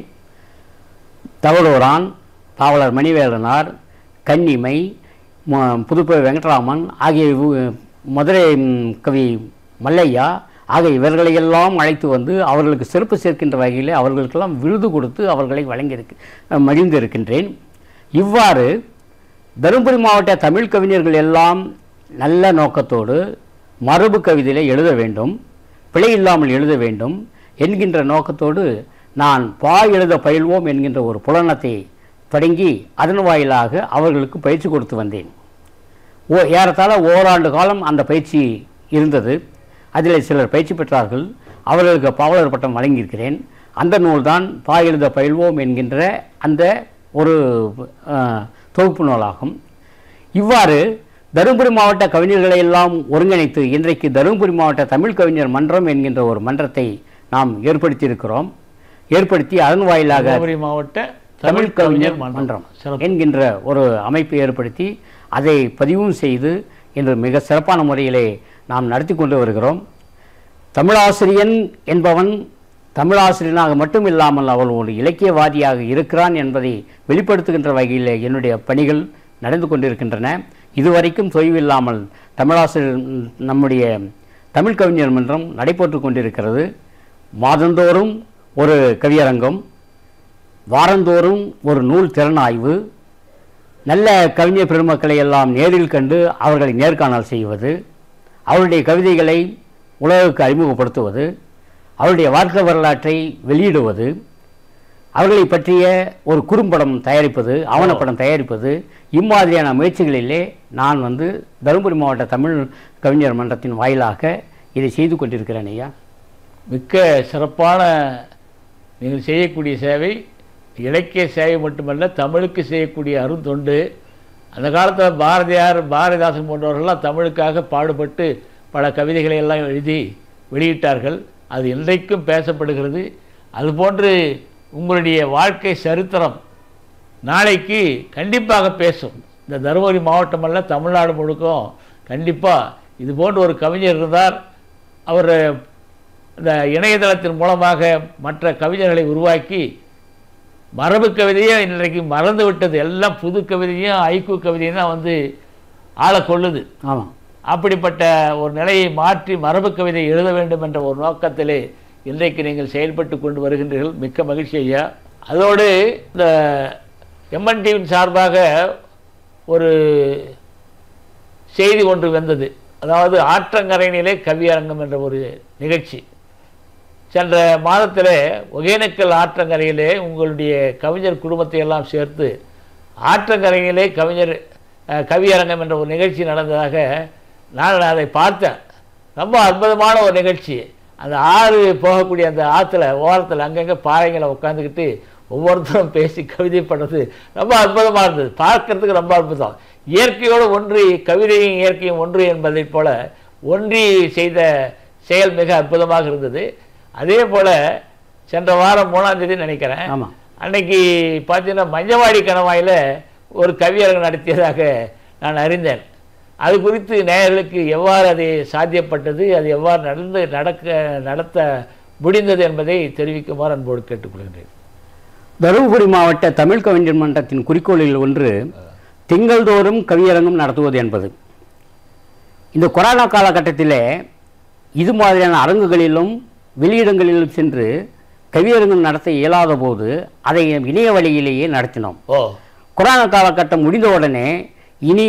தவளூரான் பாவலர் மணிவேலனார் கன்னிமை மு- புதுப்பை வெங்கட்ராமன் ஆகிய இவு- மதுரை ம், கவி மல்லையா ஆகிய இவர்களையெல்லாம் அழைத்து வந்து அவர்களுக்கு சிறப்பு சேர்க்கின்ற வகையில் அவர்களுக்கெல்லாம் விருது கொடுத்து அவர்களை வழங்கியிருக்கு மகிழ்ந்திருக்கின்றேன் இவ்வாறு தருமபுரி மாவட்ட தமிழ் கவிஞர்கள் எல்லாம் நல்ல நோக்கத்தோடு மரபு கவிதையில எழுத வேண்டும் பிழை இல்லாமல் எழுத வேண்டும் என்கின்ற நோக்கத்தோடு நான் பா எழுத பயில்வோம் என்கின்ற ஒரு புலனத்தை தொடங்கி அதன் வாயிலாக அவர்களுக்கு பயிற்சி கொடுத்து வந்தேன் ஓ ஏறத்தாழ ஓராண்டு காலம் அந்த பயிற்சி இருந்தது அதில் சிலர் பயிற்சி பெற்றார்கள் அவர்களுக்கு பாவலர் பட்டம் வழங்கியிருக்கிறேன் அந்த நூல்தான் பா எழுத பயில்வோம் என்கின்ற அந்த ஒரு அஹ், தொகுப்பு நூலாகும் இவ்வாறு தருமபுரி மாவட்ட கவிஞர்களை எல்லாம் ஒருங்கிணைத்து இன்றைக்கு தருமபுரி மாவட்ட தமிழ் கவிஞர் மன்றம் என்கின்ற ஒரு மன்றத்தை நாம் ஏற்படுத்தியிருக்கிறோம் ஏற்படுத்தி அதன் வாயிலாக தருமபுரி மாவட்ட தமிழ் கவிஞர் மன்றம் சிறப்பு என்கின்ற ஒரு அமைப்பை ஏற்படுத்தி அதை பதிவும் செய்து இன்று மிக சிறப்பான முறையிலே நாம் நடத்தி கொண்டு வருகிறோம் தமிழாசிரியன் என்பவன் தமிழாசிரியனாக மட்டும் இல்லாமல் அவள் ஒரு இலக்கியவாதியாக இருக்கிறான் என்பதை வெளிப்படுத்துகின்ற வகையில் என்னுடைய பணிகள் நடந்து கொண்டிருக்கின்றன இதுவரைக்கும் தொய்வில்லாமல் தமிழாசிரியர் நம்முடைய தமிழ் கவிஞர் மன்றம் நடைபெற்று கொண்டிருக்கிறது மாதந்தோறும் ஒரு கவியரங்கம் வாரந்தோறும் ஒரு நூல் திறனாய்வு நல்ல கவிஞர் பெருமக்களை எல்லாம் நேரில் கண்டு அவர்களை நேர்காணல் செய்வது அவருடைய கவிதைகளை உலகுக்கு அறிமுகப்படுத்துவது அவருடைய வாழ்க்கை வரலாற்றை வெளியிடுவது அவர்களை பற்றிய ஒரு குறும்படம் தயாரிப்பது ஆவணப்படம் தயாரிப்பது இம்மாதிரியான முயற்சிகளிலே நான் வந்து தருமபுரி மாவட்ட தமிழ் கவிஞர் மன்றத்தின் வாயிலாக இதை செய்து கொண்டிருக்கிறேன் ஐயா மிக்க சிறப்பான நீங்கள் செய்யக்கூடிய சேவை இலக்கிய சேவை மட்டுமல்ல தமிழுக்கு செய்யக்கூடிய அருந்தொண்டு அந்த காலத்தில் பாரதியார் பாரதிதாசன் போன்றவர்கள்லாம் தமிழுக்காக பாடுபட்டு பல கவிதைகளை எல்லாம் எழுதி வெளியிட்டார்கள் அது இன்றைக்கும் பேசப்படுகிறது அதுபோன்று உங்களுடைய வாழ்க்கை சரித்திரம் நாளைக்கு கண்டிப்பாக பேசும் இந்த தருமபுரி மாவட்டம் அல்ல தமிழ்நாடு முழுக்கும் கண்டிப்பாக இது போன்ற ஒரு கவிஞர் இருந்தார் அவர் இந்த இணையதளத்தின் மூலமாக மற்ற கவிஞர்களை உருவாக்கி மரபு கவிதையே இன்றைக்கு மறந்து விட்டது எல்லாம் புது கவிதையும் ஐக்கு கவிதையும் தான் வந்து ஆளை கொள்ளுது ஆமாம் அப்படிப்பட்ட ஒரு நிலையை மாற்றி மரபு கவிதை எழுத வேண்டும் என்ற ஒரு நோக்கத்திலே இன்றைக்கு நீங்கள் செயல்பட்டு கொண்டு வருகின்றீர்கள் மிக்க மகிழ்ச்சி ஐயா அதோடு இந்த எம்என் டிவியின் சார்பாக ஒரு செய்தி ஒன்று வந்தது அதாவது ஆற்றங்கரையினிலே கவியரங்கம் என்ற ஒரு நிகழ்ச்சி சென்ற மாதத்தில் ஒகேனக்கல் ஆற்றங்கரையிலே உங்களுடைய கவிஞர் குடும்பத்தை எல்லாம் சேர்த்து ஆற்றங்கரையிலே கவிஞர் அஹ், கவியரங்கம் என்ற ஒரு நிகழ்ச்சி நடந்ததாக நான் அதை பார்த்தேன் ரொம்ப அற்புதமான ஒரு நிகழ்ச்சி அந்த ஆறு போகக்கூடிய அந்த ஆற்றுல ஓரத்தில் அங்கங்கே பாறைங்களை உட்காந்துக்கிட்டு ஒவ்வொருத்தரும் பேசி கவிதை பண்ணுறது ரொம்ப அற்புதமாக இருந்தது பார்க்கறதுக்கு ரொம்ப அற்புதம் இயற்கையோடு ஒன்றி கவிதையும் இயற்கையும் ஒன்று என்பதைப் போல ஒன்றி செய்த செயல் மிக அற்புதமாக இருந்தது அதே போல் சென்ற வாரம் மூணாம் தேதி நினைக்கிறேன் ஆமாம் அன்னைக்கு பார்த்தீங்கன்னா மஞ்சவாடி கணவாயில் ஒரு கவியரங்கம் நடத்தியதாக நான் அறிந்தேன் அது குறித்து நேயர்களுக்கு எவ்வாறு அது சாத்தியப்பட்டது அது எவ்வாறு நடந்து நடக்க நடத்த முடிந்தது என்பதை தெரிவிக்குமாறு அன்போடு கேட்டுக்கொள்கின்றேன் தருமபுரி மாவட்ட தமிழ் கவிஞர் மன்றத்தின் குறிக்கோளில் ஒன்று திங்கள்தோறும் கவியரங்கம் நடத்துவது என்பது இந்த கொரோனா காலகட்டத்திலே இது மாதிரியான அரங்குகளிலும் வெளியிடங்களிலும் சென்று கவியரங்கம் நடத்த இயலாத போது அதை இணைய வழியிலேயே நடத்தினோம் ஓ கொரோனா காலகட்டம் முடிந்தவுடனே இனி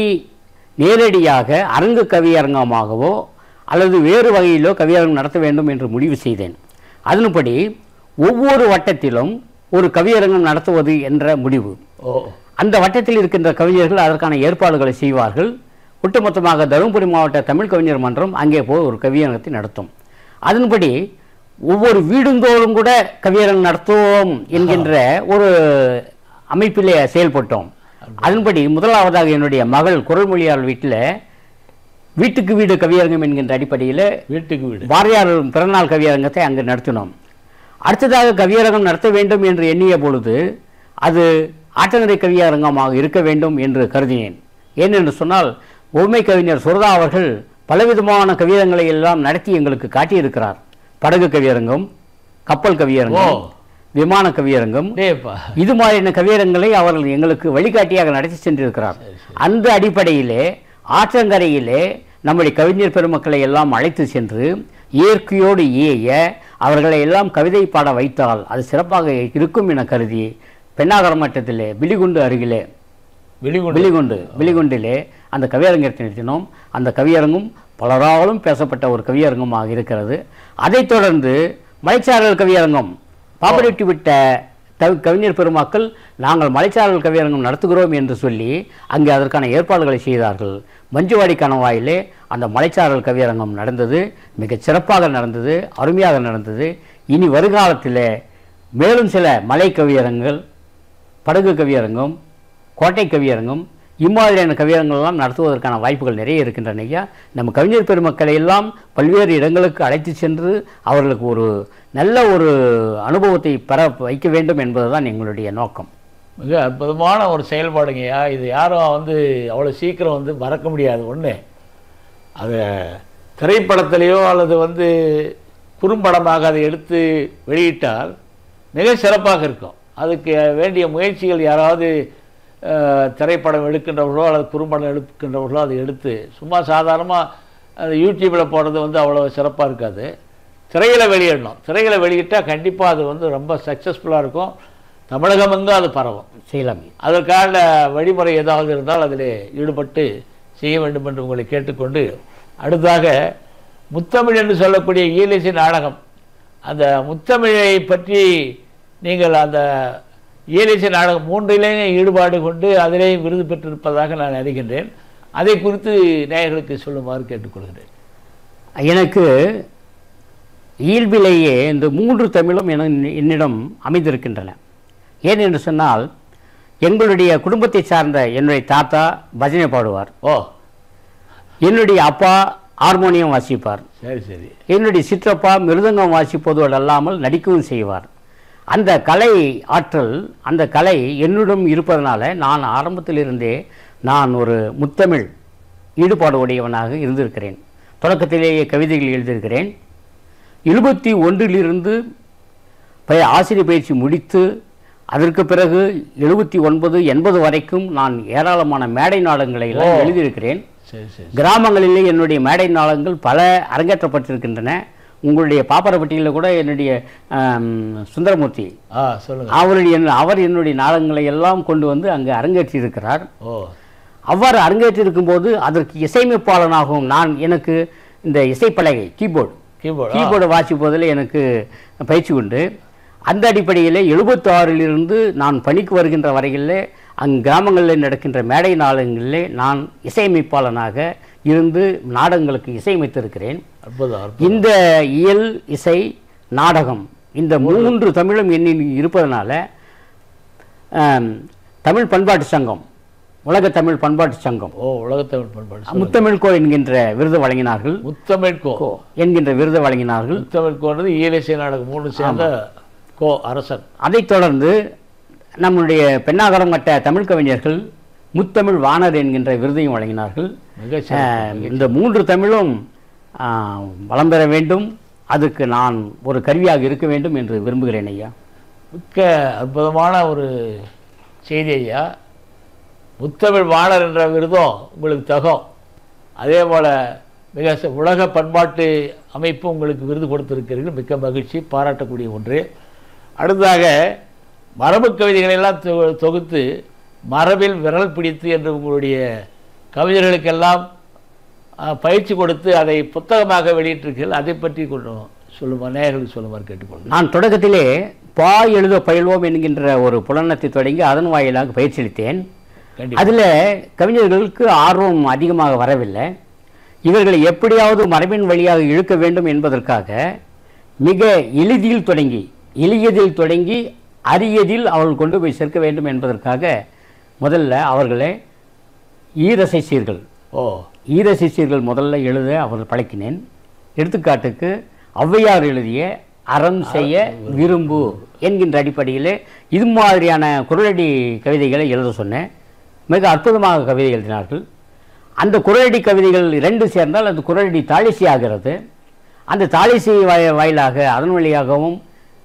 நேரடியாக அரங்கு கவியரங்கமாகவோ அல்லது வேறு வகையிலோ கவியரங்கம் நடத்த வேண்டும் என்று முடிவு செய்தேன் அதன்படி ஒவ்வொரு வட்டத்திலும் ஒரு கவியரங்கம் நடத்துவது என்ற முடிவு ஓ அந்த வட்டத்தில் இருக்கின்ற கவிஞர்கள் அதற்கான ஏற்பாடுகளை செய்வார்கள் ஒட்டுமொத்தமாக தருமபுரி மாவட்ட தமிழ் கவிஞர் மன்றம் அங்கே போய் ஒரு கவியரங்கத்தை நடத்தும் அதன்படி ஒவ்வொரு வீடுந்தோறும் கூட கவியரங்கம் நடத்துவோம் என்கின்ற ஒரு அமைப்பிலே செயல்பட்டோம் அதன்படி முதலாவதாக என்னுடைய மகள் குரல்மொழியார் வீட்டில் வீட்டுக்கு வீடு கவியரங்கம் என்கின்ற அடிப்படையில் வீட்டுக்கு வீடு பாரதியார் பிறநாள் கவியரங்கத்தை அங்கு நடத்தினோம் அடுத்ததாக கவியரங்கம் நடத்த வேண்டும் என்று எண்ணிய பொழுது அது ஆற்றங்கரை கவியரங்கமாக இருக்க வேண்டும் என்று கருதினேன் ஏனென்று சொன்னால் உண்மை கவிஞர் சுரதா அவர்கள் பலவிதமான கவியரங்களை எல்லாம் நடத்தி எங்களுக்கு காட்டியிருக்கிறார் படகு கவியரங்கம் கப்பல் கவியரங்கம் ஓ. விமான கவியரங்கம் டேப்பா இது மாதிரியான கவியரங்களை அவர்கள் எங்களுக்கு வழிகாட்டியாக நடத்தி சென்றிருக்கிறார் அந்த அடிப்படையிலே ஆற்றங்கரையிலே நம்முடைய கவிஞர் பெருமக்களை எல்லாம் அழைத்து சென்று இயற்கையோடு ஏய அவர்களை எல்லாம் கவிதை பாட வைத்தால் அது சிறப்பாக இருக்கும் என கருதி பெண்ணாகரம் மட்டத்திலே பிலிகுண்டு அருகிலே வெளிகொண்டு பிலிகுண்டு பிலிகுண்டிலே அந்த கவியரங்கத்தை நடத்தினோம் அந்த கவியரங்கும் பலராலும் பேசப்பட்ட ஒரு கவியரங்கமாக இருக்கிறது அதைத் தொடர்ந்து மலைச்சாரல் கவியரங்கம் பாப்பரெட்டி விட்ட தவி கவிஞர் பெருமாக்கள் நாங்கள் மலைச்சாரல் கவியரங்கம் நடத்துகிறோம் என்று சொல்லி அங்கே அதற்கான ஏற்பாடுகளை செய்தார்கள் மஞ்சுவாடி கணவாயிலே அந்த மலைச்சாரல் கவியரங்கம் நடந்தது மிகச் சிறப்பாக நடந்தது அருமையாக நடந்தது இனி வருகாலத்தில் மேலும் சில மலை கவியரங்கள் படகு கவியரங்கம் கோட்டை கவியரங்கம் இம்மாதிரியான கவியரங்கள்லாம் நடத்துவதற்கான வாய்ப்புகள் நிறைய இருக்கின்றன ஐயா நம்ம கவிஞர் பெருமக்களை எல்லாம் பல்வேறு இடங்களுக்கு அழைத்து சென்று அவர்களுக்கு ஒரு நல்ல ஒரு அனுபவத்தை பெற வைக்க வேண்டும் என்பதுதான் எங்களுடைய நோக்கம் மிக அற்புதமான ஒரு செயல்பாடுங்கய்யா இது யாரும் வந்து அவ்வளோ சீக்கிரம் வந்து மறக்க முடியாது ஒன்று அதை திரைப்படத்திலேயோ அல்லது வந்து குறும்படமாக அதை எடுத்து வெளியிட்டால் மிக சிறப்பாக இருக்கும் அதுக்கு வேண்டிய முயற்சிகள் யாராவது அஹ், திரைப்படம் எடுக்கின்றவர்களோ அல்லது குறும்படம் எடுக்கின்றவர்களோ அதை எடுத்து சும்மா சாதாரணமாக அந்த யூடியூப்பில் போடுறது வந்து அவ்வளோ சிறப்பாக இருக்காது திரையில் வெளியிடணும் திரையில் வெளியிட்டால் கண்டிப்பாக அது வந்து ரொம்ப சக்ஸஸ்ஃபுல்லாக இருக்கும் தமிழகம் எங்கும் அது பரவும் செய்யலாமே அதற்கான வழிமுறை ஏதாவது இருந்தால் அதில் ஈடுபட்டு செய்ய வேண்டும் என்று உங்களை கேட்டுக்கொண்டு அடுத்ததாக முத்தமிழ் என்று சொல்லக்கூடிய ஈலிசை நாடகம் அந்த முத்தமிழை பற்றி நீங்கள் அந்த ஈலிசை நாடகம் மூன்றிலேயும் ஈடுபாடு கொண்டு அதிலேயும் விருது பெற்றிருப்பதாக நான் அறிகின்றேன் அதை குறித்து நேயர்களுக்கு சொல்லுமாறு கேட்டுக்கொள்கிறேன் எனக்கு இயல்பிலேயே இந்த மூன்று தமிழும் என என்னிடம் அமைந்திருக்கின்றன ஏன் என்று சொன்னால் எங்களுடைய குடும்பத்தை சார்ந்த என்னுடைய தாத்தா பஜனை பாடுவார் ஓ என்னுடைய அப்பா ஹார்மோனியம் வாசிப்பார் சரி சரி என்னுடைய சிற்றப்பா மிருதங்கம் வாசிப்பதோடு அல்லாமல் நடிக்கவும் செய்வார் அந்த கலை ஆற்றல் அந்த கலை என்னிடம் இருப்பதனால நான் ஆரம்பத்திலிருந்தே நான் ஒரு முத்தமிழ் ஈடுபாடு உடையவனாக இருந்திருக்கிறேன் தொடக்கத்திலேயே கவிதைகள் எழுதியிருக்கிறேன் எழுபத்தி ஒன்றிலிருந்து பய ஆசிரியர் பயிற்சி முடித்து அதற்கு பிறகு எழுபத்தி ஒன்பது எண்பது வரைக்கும் நான் ஏராளமான மேடை நாடகங்களை எல்லாம் ஓ. எழுதியிருக்கிறேன் சரி சரி கிராமங்களிலே என்னுடைய மேடை நாடகங்கள் பல அரங்கேற்றப்பட்டிருக்கின்றன உங்களுடைய பாப்பரப்பட்டியில் கூட என்னுடைய ஆம், சுந்தரமூர்த்தி ஆ சொல்லுங்கள் அவருடைய அவர் என்னுடைய நாடகங்களை எல்லாம் கொண்டு வந்து அங்கு அரங்கேற்றியிருக்கிறார் ஓ அவ்வாறு அரங்கேற்றிருக்கும்போது அதற்கு இசையமைப்பாளனாகவும் நான் எனக்கு இந்த இசைப்பலகை கீபோர்டு கீபோர்டு கீபோர்டு வாசிப்பதில் எனக்கு பயிற்சி உண்டு அந்த அடிப்படையில் எழுபத்தாறிலிருந்து நான் பணிக்கு வருகின்ற வரையிலே அங் கிராமங்களில் நடக்கின்ற மேடை நாடகங்களிலே நான் இசையமைப்பாளனாக இருந்து நாடகங்களுக்கு இசையமைத்திருக்கிறேன் அற்புதம் அற்புதம் இந்த இயல் இசை நாடகம் இந்த மூன்று தமிழும் என்னில் இருப்பதனால ஆம், தமிழ் பண்பாட்டு சங்கம் உலக தமிழ் பண்பாட்டு சங்கம் ஓ உலகத்தமிழ் பண்பாடு சொல்லுங்க. முத்தமிழ் கோ என்கின்ற விருது வழங்கினார்கள் முத்தமிழ் கோ கோ என்கின்ற விருது வழங்கினார்கள் முத்தமிழ் கோன்றது ஈலிசை நாடகம் மூணு சேர்ந்த கோ அரசன் அதைத் தொடர்ந்து நம்முடைய பெண்ணாகரம் கட்ட தமிழ் கவிஞர்கள் முத்தமிழ் வாணர் என்கின்ற விருதையும் வழங்கினார்கள் மிக ஆஹ், இந்த மூன்று தமிழும் ஆஹ், வளம் பெற வேண்டும் அதுக்கு நான் ஒரு கருவியாக இருக்க வேண்டும் என்று விரும்புகிறேன் ஐயா மிக்க அற்புதமான ஒரு செய்தி ஐயா முத்தமிழ் வாணர் என்ற விருதும் உங்களுக்கு தகும் அதே போல் மிக ச- உலக பண்பாட்டு அமைப்பு உங்களுக்கு விருது கொடுத்திருக்கிறீர்கள் மிக்க மகிழ்ச்சி பாராட்டக்கூடிய ஒன்று அடுத்ததாக மரபு கவிதைகளை எல்லாம் தொ- தொகுத்து மரபில் விரல் பிடித்து என்று உங்களுடைய கவிஞர்களுக்கெல்லாம் ஆ, பயிற்சி கொடுத்து அதை புத்தகமாக வெளியிட்டிருக்கீர்கள் அதை பற்றி கொஞ்சம் சொல்லுமா நேயர்களுக்கு சொல்லுமாறு கேட்டுக்கொள்கிறேன் நான் தொடக்கத்திலே பா எழுத பயில்வோம் என்கின்ற ஒரு புலனத்தை தொடங்கி அதன் வாயிலாக பயிற்சியளித்தேன் கண்டிப்பாக அதில் கவிஞர்களுக்கு ஆர்வம் அதிகமாக வரவில்லை இவர்களை எப்படியாவது மரபின் வழியாக இழுக்க வேண்டும் என்பதற்காக மிக எளிதில் தொடங்கி எளியதில் தொடங்கி அரியதில் அவர்கள் கொண்டு போய் சேர்க்க வேண்டும் என்பதற்காக முதல்ல அவர்களை ஈரசை சீர்கள் ஓ ஈரசை சீர்கள் முதல்ல எழுத அவர்கள் பழக்கினேன் எடுத்துக்காட்டுக்கு ஔவையார் எழுதிய அறம் செய்ய விரும்பு என்கின்ற அடிப்படையில் இது மாதிரியான குரலடி கவிதைகளை எழுத சொன்னேன் மிக அற்புதமாக கவிதை எழுதினார்கள் அந்த குரலடி கவிதைகள் இரண்டு சேர்ந்தால் அது குரலடி தாளிசை ஆகிறது அந்த தாளிசை வாய வாயிலாக அதன் வழியாகவும்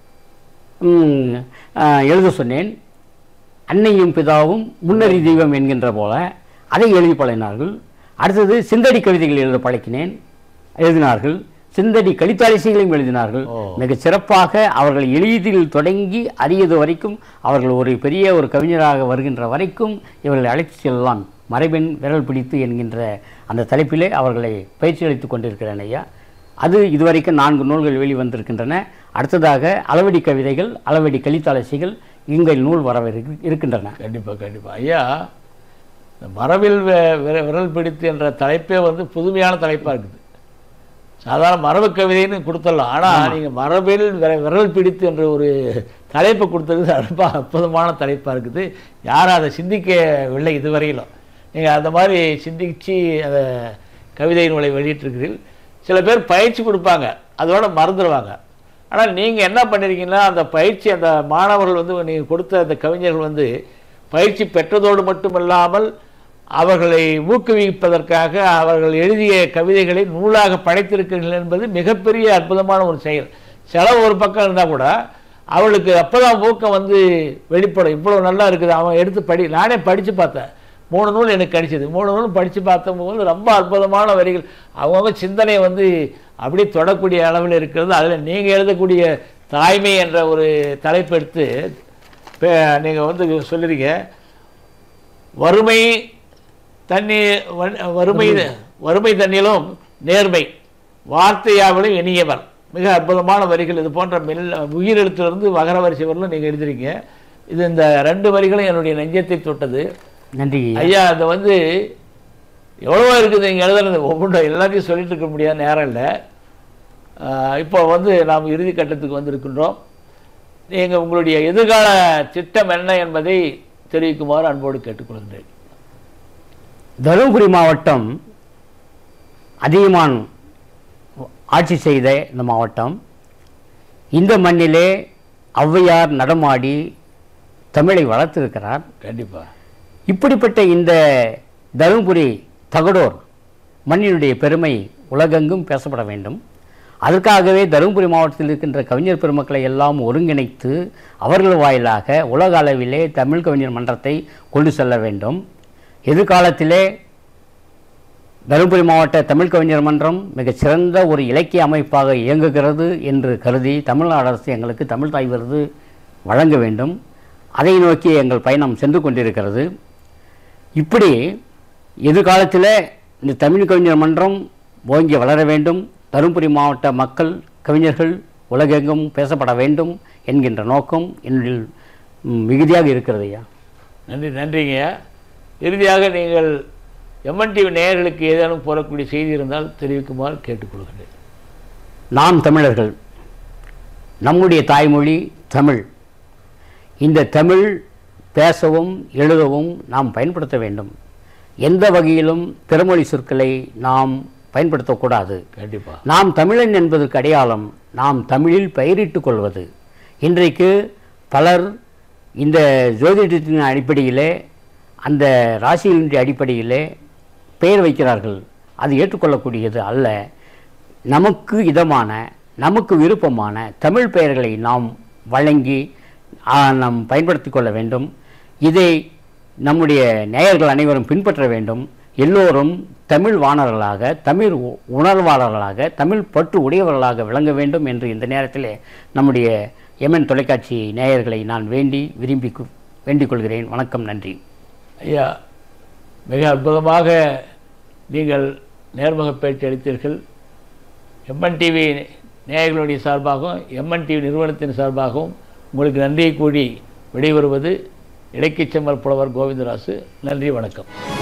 ம், ஆ, எழுத சொன்னேன் அன்னையும் பிதாவும் முன்னறி தெய்வம் என்கின்ற போல அதை எழுதி பழகினார்கள் அடுத்தது சிந்தடி கவிதைகள் எழுத பழக்கினேன் எழுதினார்கள் சிந்தடி கலித்தாலிசைகளையும் எழுதினார்கள் ஓ. மிக சிறப்பாக அவர்கள் எளிதில் தொடங்கி அரியது வரைக்கும் அவர்கள் ஒரு பெரிய ஒரு கவிஞராக வருகின்ற வரைக்கும் இவர்களை அழைத்து செல்லலாம் மறைபெண் விரல் பிடித்து என்கின்ற அந்த தலைப்பிலே அவர்களை பயிற்சி அளித்துக் கொண்டிருக்கிறேன் ஐயா அது இதுவரைக்கும் நான்கு நூல்கள் வெளிவந்திருக்கின்றன அடுத்ததாக அளவடி கவிதைகள் அளவடி கலித்தாலிசைகள் எங்கள் நூல் வர இருக்கின்றன கண்டிப்பாக கண்டிப்பாக ஐயா இந்த மரபில் வி- விர- விரல் பிடித்து என்ற தலைப்பே வந்து புதுமையான தலைப்பாக இருக்குது சாதாரண மரபு கவிதைன்னு கொடுத்துடலாம் ஆனால் நீங்கள் மரபில் விர விரல் பிடித்து என்ற ஒரு தலைப்பை கொடுத்தது ரொம்ப அற்புதமான தலைப்பாக இருக்குது யாரும் அதை சிந்திக்கவில்லை இதுவரையிலும் நீங்கள் அந்த மாதிரி சிந்திச்சு அந்த கவிதை நூலை வெளியிட்டிருக்கிறீர்கள் சில பேர் பயிற்சி கொடுப்பாங்க அதோட மறந்துடுவாங்க ஆனால் நீங்கள் என்ன பண்ணிருக்கீங்கன்னா அந்த பயிற்சி அந்த மாணவர்கள் வந்து நீங்கள் கொடுத்த அந்த கவிஞர்கள் வந்து பயிற்சி பெற்றதோடு மட்டுமல்லாமல் அவர்களை ஊக்குவிப்பதற்காக அவர்கள் எழுதிய கவிதைகளை நூலாக படைத்திருக்கிறீர்கள் என்பது மிகப்பெரிய அற்புதமான ஒரு செயல் செலவு ஒரு பக்கம் இருந்தால் கூட அவளுக்கு அப்பதான் ஊக்கம் வந்து வெளிப்படும் இவ்வளோ நல்லா இருக்குது அவன் எடுத்து படி நானே படித்து பார்த்தேன் மூணு நூல் எனக்கு கிடைச்சிது மூணு நூல் படித்து பார்த்தபோது ரொம்ப அற்புதமான வரிகள் அவங்கவுங்க சிந்தனை வந்து அப்படியே தொடக்கூடிய அளவில் இருக்கிறது அதில் நீங்கள் எழுதக்கூடிய தாய்மை என்ற ஒரு தலைப்பு எடுத்து நீங்கள் வந்து சொல்லிருங்க வறுமை தண்ணி வ- வறுமை வறுமை தண்ணிலும் நேர்மை வார்த்தையாவிலும் இனியவர் மிக அற்புதமான வரிகள் இது போன்ற மெல் உயிரெழுத்திலிருந்து வகர வரிசை வரலும் நீங்கள் எழுதுறீங்க இது இந்த ரெண்டு வரிகளும் என்னுடைய நெஞ்சத்தை தொட்டது நன்றி ஐயா. ஐயா அது வந்து எவ்வளவோ இருக்குது நீங்கள் எழுதுறது ஒவ்வொன்றும் எல்லாத்தையும் சொல்லிட்டு இருக்க முடியாத நேரம் இல்லை ஆஹ் இப்போ வந்து நாம் இறுதி கட்டத்துக்கு வந்திருக்கின்றோம் நீங்கள் உங்களுடைய எதிர்கால திட்டம் என்ன என்பதை தெரிவிக்குமாறு அன்போடு கேட்டுக்கொள்கின்றேன் தருமபுரி மாவட்டம் அதிகமான் ஆட்சி செய்த இந்த மாவட்டம் இந்த மண்ணிலே ஔவையார் நடமாடி தமிழை வளர்த்திருக்கிறார் கண்டிப்பாக இப்படிப்பட்ட இந்த தருமபுரி தகடோர் மண்ணினுடைய பெருமை உலகெங்கும் பேசப்பட வேண்டும் அதற்காகவே தருமபுரி மாவட்டத்தில் இருக்கின்ற கவிஞர் பெருமக்களை எல்லாம் ஒருங்கிணைத்து அவர்கள் வாயிலாக உலக அளவிலே தமிழ் கவிஞர் மன்றத்தை கொண்டு செல்ல வேண்டும் எதிர்காலத்திலே தருமபுரி மாவட்ட தமிழ் கவிஞர் மன்றம் மிகச் சிறந்த ஒரு இலக்கிய அமைப்பாக இயங்குகிறது என்று கருதி தமிழ்நாடு அரசு எங்களுக்கு தமிழ் தாய் விருது வழங்க வேண்டும் அதை நோக்கி எங்கள் பயணம் சென்று கொண்டிருக்கிறது இப்படி எதிர்காலத்தில் இந்த தமிழ் கவிஞர் மன்றம் ஓங்கி வளர வேண்டும் தருமபுரி மாவட்ட மக்கள் கவிஞர்கள் உலகெங்கும் பேசப்பட வேண்டும் என்கின்ற நோக்கம் என்னுடைய ம், மிகுதியாக இருக்கிறது ஐயா நன்றி நன்றிங்க இறுதியாக நீங்கள் எம்என்டிவி நேயர்களுக்கு ஏதேனும் போடக்கூடிய செய்தி இருந்தால் தெரிவிக்குமாறு கேட்டுக்கொள்கிறேன் நாம் தமிழர்கள் நம்முடைய தாய்மொழி தமிழ் இந்த தமிழ் பேசவும் எழுதவும் நாம் பயன்படுத்த வேண்டும் எந்த வகையிலும் பிறமொழி சொற்களை நாம் பயன்படுத்தக்கூடாது கண்டிப்பாக நாம் தமிழன் என்பதற்கு அடையாளம் நாம் தமிழில் பெயரிட்டுக் கொள்வது இன்றைக்கு பலர் இந்த ஜோதிடத்தின் அடிப்படையிலே அந்த ராசிகளினுடைய அடிப்படையிலே பெயர் வைக்கிறார்கள் அது ஏற்றுக்கொள்ளக்கூடியது அல்ல நமக்கு இதமான நமக்கு விருப்பமான தமிழ் பெயர்களை நாம் வழங்கி ஆ, நாம் பயன்படுத்திக் கொள்ள வேண்டும் இதை நம்முடைய நேயர்கள் அனைவரும் பின்பற்ற வேண்டும் எல்லோரும் தமிழ் வாணர்களாக தமிழ் உ- உணர்வாளர்களாக தமிழ் பற்று உடையவர்களாக விளங்க வேண்டும் என்று இந்த நேரத்தில் நம்முடைய எம்என் தொலைக்காட்சி நேயர்களை நான் வேண்டி விரும்பி கு- வேண்டிக் கொள்கிறேன் வணக்கம் நன்றி ஐயா மிக அற்புதமாக நீங்கள் நேர்முக பேச்சு அளித்தீர்கள் எம்என் டிவி நேயர்களுடைய சார்பாகவும் எம்என் டிவி நிறுவனத்தின் சார்பாகவும் உங்களுக்கு நன்றியை கூறி விடைபெறுவது இலக்கியச் செம்மல் புலவர் கோவிந்தராசு நன்றி வணக்கம்